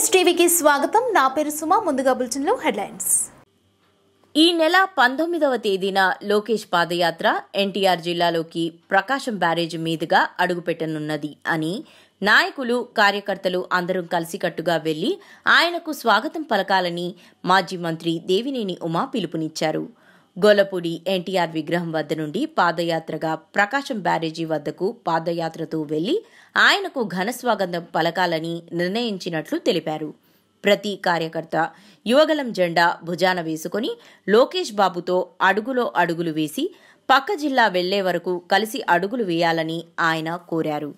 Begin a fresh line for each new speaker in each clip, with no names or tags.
Yes టీవీకి స్వాగతం నా పేరు సుమ ముందుగా బులెటిన్లో హెడ్లైన్స్
ఈ నెల పంతొమ్మిదవ తేదీన లోకేష్ పాదయాత్ర ఎన్టీఆర్ జిల్లాలోకి ప్రకాశం బ్యారేజ్ మీదుగా అడుగుపెట్టనున్నది అని నాయకులు కార్యకర్తలు అందరం కలిసికట్టుగా వెళ్లి ఆయనకు స్వాగతం పలకాలని మాజీ మంత్రి దేవినేని ఉమా పిలుపునిచ్చారు గొల్లపూడి ఎన్టీఆర్ విగ్రహం వద్ద నుండి పాదయాత్రగా ప్రకాశం బ్యారేజీ వద్దకు పాదయాత్రతో వెళ్లి ఆయనకు ఘనస్వాగతం పలకాలని నిర్ణయించినట్లు తెలిపారు ప్రతి కార్యకర్త యువగలం జెండా భుజాన వేసుకుని లోకేష్ బాబుతో అడుగులో అడుగులు వేసి పక్క జిల్లా వెళ్లే వరకు కలిసి అడుగులు వేయాలని ఆయన కోరారు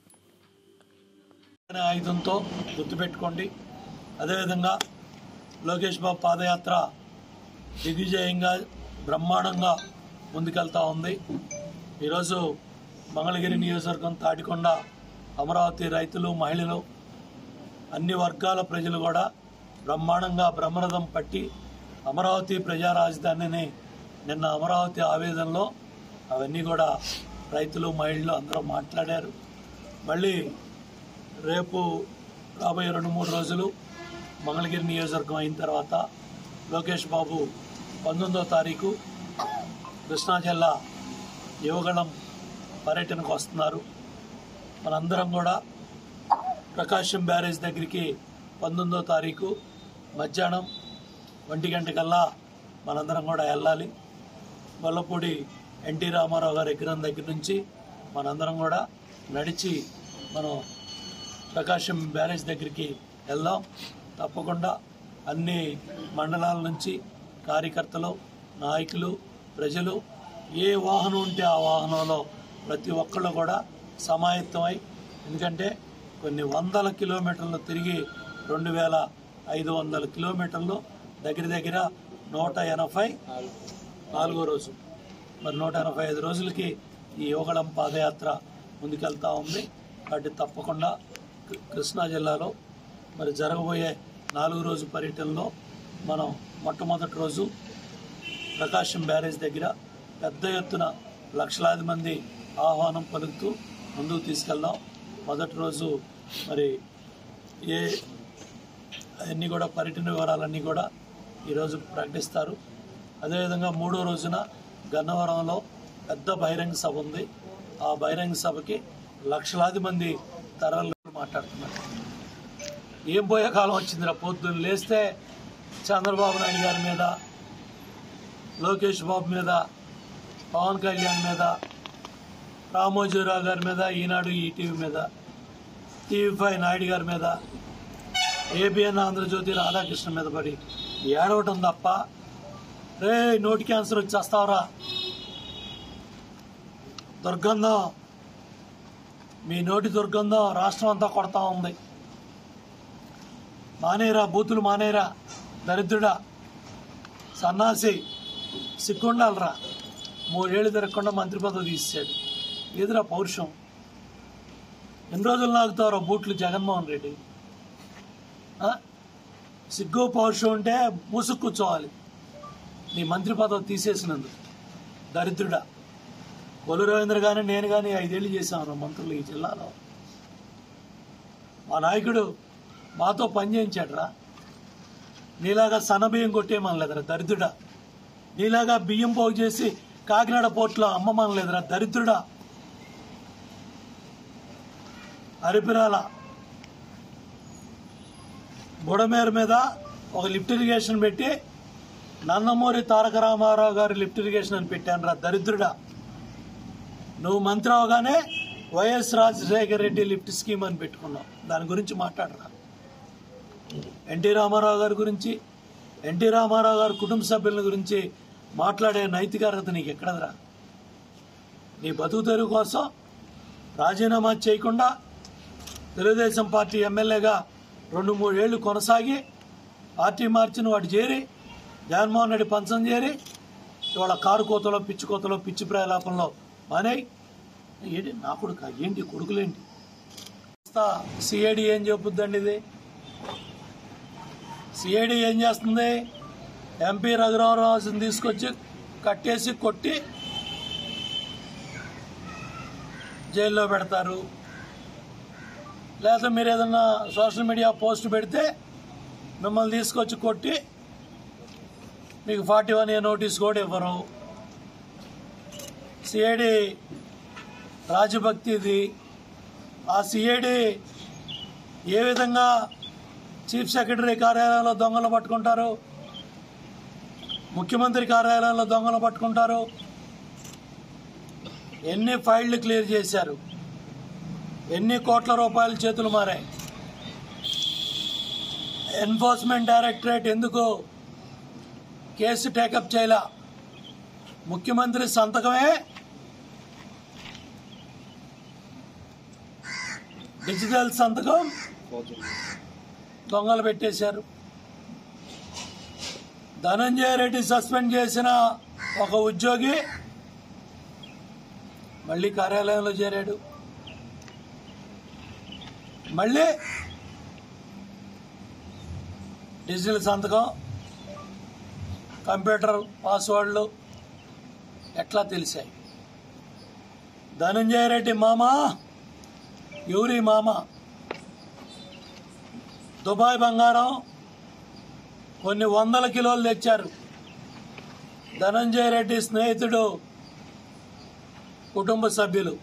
అనే ఆయుధంతో గుర్తుపెట్టుకోండి అదేవిధంగా లోకేష్ బాబు పాదయాత్ర దిగ్విజయంగా బ్రహ్మాండంగా ముందుకెళ్తా ఉంది ఈరోజు మంగళగిరి నియోజకవర్గం తాటికొండ అమరావతి రైతులు మహిళలు అన్ని వర్గాల ప్రజలు కూడా బ్రహ్మాండంగా బ్రహ్మరథం పట్టి అమరావతి ప్రజా రాజధానిని నిన్న అమరావతి ఆవేదనలో అవన్నీ కూడా రైతులు మహిళలు అందరూ మాట్లాడారు మళ్ళీ రేపు రాబోయే రెండు మూడు రోజులు మంగళగిరి నియోజకవర్గం అయిన తర్వాత లోకేష్ బాబు పంతొమ్మిదో తారీఖు కృష్ణా జిల్లా యువగళం పర్యటనకు వస్తున్నారు మనందరం కూడా ప్రకాశం బ్యారేజ్ దగ్గరికి పంతొమ్మిదో తారీఖు మధ్యాహ్నం ఒంటి గంటకల్లా మనందరం కూడా వెళ్ళాలి గొల్లపూడి ఎన్టీ రామారావు గారి విగ్రహం దగ్గర నుంచి మనందరం కూడా నడిచి మనం ప్రకాశం బ్యారేజ్ దగ్గరికి వెళ్దాం తప్పకుండా అన్ని మండలాల నుంచి కార్యకర్తలు నాయకులు ప్రజలు ఏ వాహనం ఉంటే ఆ వాహనంలో ప్రతి ఒక్కళ్ళు కూడా సమాయత్తమై ఎందుకంటే కొన్ని వందల కిలోమీటర్లు తిరిగి రెండు వేల ఐదు వందల కిలోమీటర్లు దగ్గర దగ్గర నూట ఎనభై నాలుగో రోజు మరి నూట ఎనభై ఐదు రోజులకి ఈ యోగళం పాదయాత్ర ముందుకెళ్తా ఉంది కాబట్టి తప్పకుండా కృ- కృష్ణా జిల్లాలో మరి జరగబోయే నాలుగు రోజు పర్యటనలో మనం మొట్టమొదటి రోజు ప్రకాశం బ్యారేజ్ దగ్గర పెద్ద ఎత్తున లక్షలాది మంది ఆహ్వానం పలుకుతూ ముందుకు తీసుకెళ్దాం మొదటి రోజు మరి ఏ అన్నీ కూడా పర్యటన వివరాలన్నీ కూడా ఈరోజు ప్రకటిస్తారు అదేవిధంగా మూడో రోజున గన్నవరంలో పెద్ద బహిరంగ సభ ఉంది ఆ బహిరంగ సభకి లక్షలాది మంది తరలు మాట్లాడుతున్నారు ఏం పోయే కాలం వచ్చిందిరా పొద్దున్న లేస్తే చంద్రబాబు నాయుడు గారి మీద లోకేష్ బాబు మీద పవన్ కళ్యాణ్ మీద రామోజీరావు గారి మీద ఈనాడు ఈటీవీ మీద టీవీ ఫైవ్ నాయుడు గారి మీద ఏబిఎన్ ఆంధ్రజ్యోతి రాధాకృష్ణ మీద పడి ఏడవటం తప్ప రే నోటి క్యాన్సర్ వచ్చి వస్తావురా దుర్గంధం మీ నోటి దుర్గంధం రాష్ట్రం అంతా కొడతా ఉంది మానేరా బూతులు మానేరా దరిద్రుడా సన్నాసి సిగ్గుండాలరా మూడేళ్ళు తిరగకుండా మంత్రి పదవి తీసాడు ఏదిరా పౌరుషం ఎన్ని రోజులు నాకుతారో బూట్లు జగన్మోహన్ రెడ్డి ఆ? సిగ్గు పౌరుషం ఉంటే మూసుకు కూర్చోవాలి నీ మంత్రి పదవి తీసేసినందుకు దరిద్రుడా కొలు రవీంద్ర కానీ నేను కానీ ఐదేళ్ళు చేశాను మంత్రులు ఈ జిల్లాలో మా నాయకుడు మాతో పని చేయించాడురా నీలాగా సన్న బియ్యం కొట్టేయమనలేదురా దరిద్రుడా నీలాగా బియ్యం పోగు చేసి కాకినాడ పోర్టులో అమ్మమనలేదురా దరిద్రుడా అరిపిరాల బుడమేరు మీద ఒక లిఫ్ట్ ఇరిగేషన్ పెట్టి నందమూరి తారక రామారావు గారి లిఫ్ట్ ఇరిగేషన్ అని పెట్టాను రా దరిద్రుడా నువ్వు మంత్రి అవగానే YS Rajasekhara Reddy lift scheme అని పెట్టుకున్నావు దాని గురించి మాట్లాడరా ఎన్టీ రామారావు గారి గురించి ఎన్టీ రామారావు గారి కుటుంబ సభ్యుల గురించి మాట్లాడే నైతిక అర్హత నీకు ఎక్కడదరా నీ బతుకు తెరువు కోసం రాజీనామా చేయకుండా తెలుగుదేశం పార్టీ ఎమ్మెల్యేగా రెండు మూడేళ్లు కొనసాగి పార్టీ మార్చిన వాడు చేరి జగన్మోహన్ రెడ్డి పంచం చేరి ఇవాళ కారు కోతలో పిచ్చి కోతలో పిచ్చి ప్రలాపంలో మానేయ్ ఏంటి నా కొడుక ఏంటి కొడుకులేంటి సిఐడి ఏం చెబుద్దండి ఇది సిఐడి ఏం చేస్తుంది ఎంపీ రఘురామరాజుని తీసుకొచ్చి కట్టేసి కొట్టి జైల్లో పెడతారు లేకపోతే మీరు ఏదన్నా సోషల్ మీడియా పోస్ట్ పెడితే మిమ్మల్ని తీసుకొచ్చి కొట్టి మీకు ఫార్టీ వన్ ఏ నోటీస్ కూడా ఇవ్వరు సిఐడి రాజభక్తిది ఆ సిఐడి ఏ విధంగా చీఫ్ సెక్రటరీ కార్యాలయంలో దొంగలు పట్టుకుంటారు ముఖ్యమంత్రి కార్యాలయంలో దొంగలు పట్టుకుంటారు ఎన్ని ఫైళ్లు క్లియర్ చేశారు ఎన్ని కోట్ల రూపాయలు చేతులు మారాయి ఎన్ఫోర్స్మెంట్ డైరెక్టరేట్ ఎందుకు కేసు టేకప్ చేయలా ముఖ్యమంత్రి సంతకమే డిజిటల్ సంతకం దొంగలు పెట్టేశారు ధనంజయ రెడ్డి సస్పెండ్ చేసిన ఒక ఉద్యోగి మళ్ళీ కార్యాలయంలో చేరాడు మళ్ళీ డిజిటల్ సంతకం కంప్యూటర్ పాస్వర్డ్లు ఎట్లా తెలిసాయి ధనంజయ రెడ్డి మామ యూరి మామ దుబాయ్ బంగారం కొన్ని వందల కిలోలు తెచ్చారు ధనంజయ రెడ్డి స్నేహితుడు కుటుంబ సభ్యులు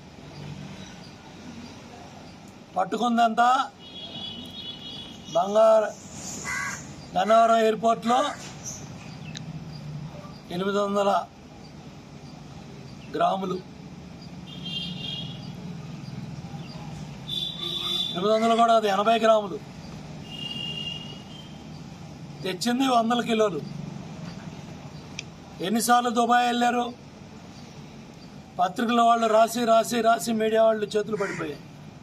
పట్టుకుందంతా బంగారు గన్నవరం ఎయిర్పోర్ట్లో ఎనిమిది వందల గ్రాములు ఎనిమిది వందలు కూడా అది ఎనభై గ్రాములు తెచ్చింది వందల కిలోలు ఎన్నిసార్లు దుబాయ్ వెళ్ళారు పత్రికల వాళ్ళు రాసి రాసి రాసి మీడియా వాళ్ళు చేతులు పడిపోయాయి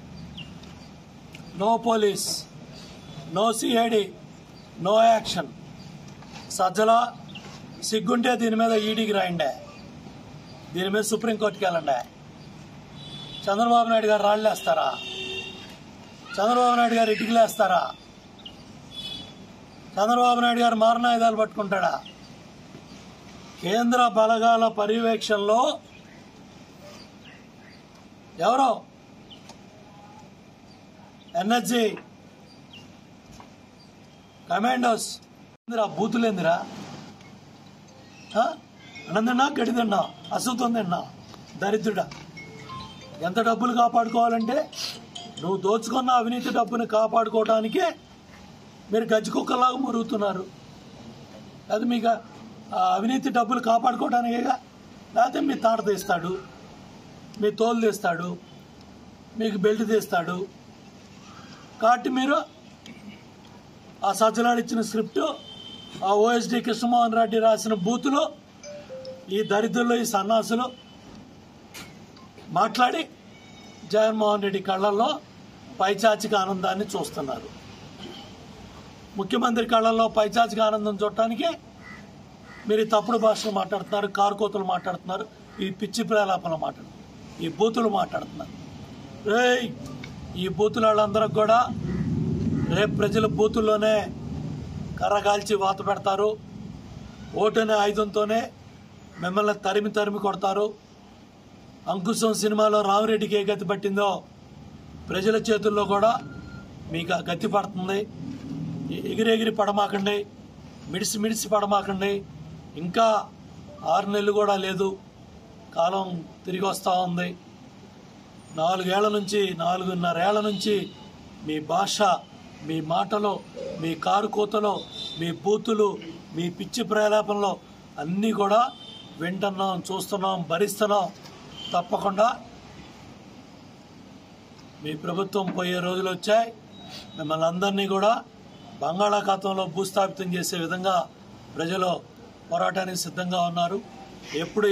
no police no CID no action Sajjala సిగ్గుంటే దీని మీద ఈడీకి రాయండి దీని మీద సుప్రీంకోర్టుకి వెళ్ళండి చంద్రబాబు నాయుడు గారు రాళ్ళేస్తారా చంద్రబాబు నాయుడు గారు ఇటుకలేస్తారా చంద్రబాబు నాయుడు గారు మారణాయుధాలు పట్టుకుంటాడా కేంద్ర బలగాల పర్యవేక్షణలో ఎవరో ఎన్ఎస్జి కమాండోస్ ఏందిరా బూతులేందిరా అనందన్నా గడిదన్నా అసుతుందన్నా దరిద్రుడా ఎంత డబ్బులు కాపాడుకోవాలంటే నువ్వు దోచుకున్న అవినీతి డబ్బుని కాపాడుకోవడానికే మీరు గజ్జి కుక్కలాగా మురుగుతున్నారు అది మీకు ఆ అవినీతి డబ్బులు కాపాడుకోవడానికేగా లేకపోతే మీ తాట తీస్తాడు మీ తోలు తీస్తాడు మీకు బెల్ట్ తీస్తాడు కాబట్టి మీరు ఆ సజ్జలాడు ఇచ్చిన స్క్రిప్ట్ ఆ ఓఎస్డి కృష్ణమోహన్ రెడ్డి రాసిన బూతులు ఈ దరిద్రులు ఈ సన్నాసులు మాట్లాడి జగన్మోహన్ రెడ్డి కళ్ళల్లో పైచాచిక ఆనందాన్ని చూస్తున్నారు ముఖ్యమంత్రి కళ్ళల్లో పైచాచిక ఆనందం చూడటానికి మీరు ఈ తప్పుడు భాషలు మాట్లాడుతున్నారు కారుకోతులు మాట్లాడుతున్నారు ఈ పిచ్చి ప్రేలాపనలు మాట్లాడుతున్నారు ఈ బూతులు మాట్లాడుతున్నారు రేయ్ ఈ బూతుల వాళ్ళందరికి కూడా రేపు ప్రజల బూతుల్లోనే కర్రగాల్చి వాత పెడతారు ఓటు అనే ఆయుధంతోనే మిమ్మల్ని తరిమి తరిమి కొడతారు అంకుశం సినిమాలో రామిరెడ్డికి ఏ గతి పట్టిందో ప్రజల చేతుల్లో కూడా మీకు ఆ గతి పడుతుంది ఎ- ఎగిరెగిరి పడమాకండి మిడిసి మిడిసి పడమాకండి ఇంకా ఆరు నెలలు కూడా లేదు కాలం తిరిగి వస్తూ ఉంది నాలుగేళ్ల నుంచి నాలుగున్నరేళ్ల నుంచి మీ భాష మీ మాటలో మీ కారు కూతలో మీ బూతులు మీ పిచ్చి ప్రేలాపనలో అన్నీ కూడా వింటున్నాం చూస్తున్నాం భరిస్తున్నాం తప్పకుండా మీ ప్రభుత్వం పోయే రోజులు వచ్చాయి మిమ్మల్ని అందరినీ కూడా బంగాళాఖాతంలో భూస్థాపితం చేసే విధంగా ప్రజలు పోరాటానికి సిద్ధంగా ఉన్నారు ఎప్పుడు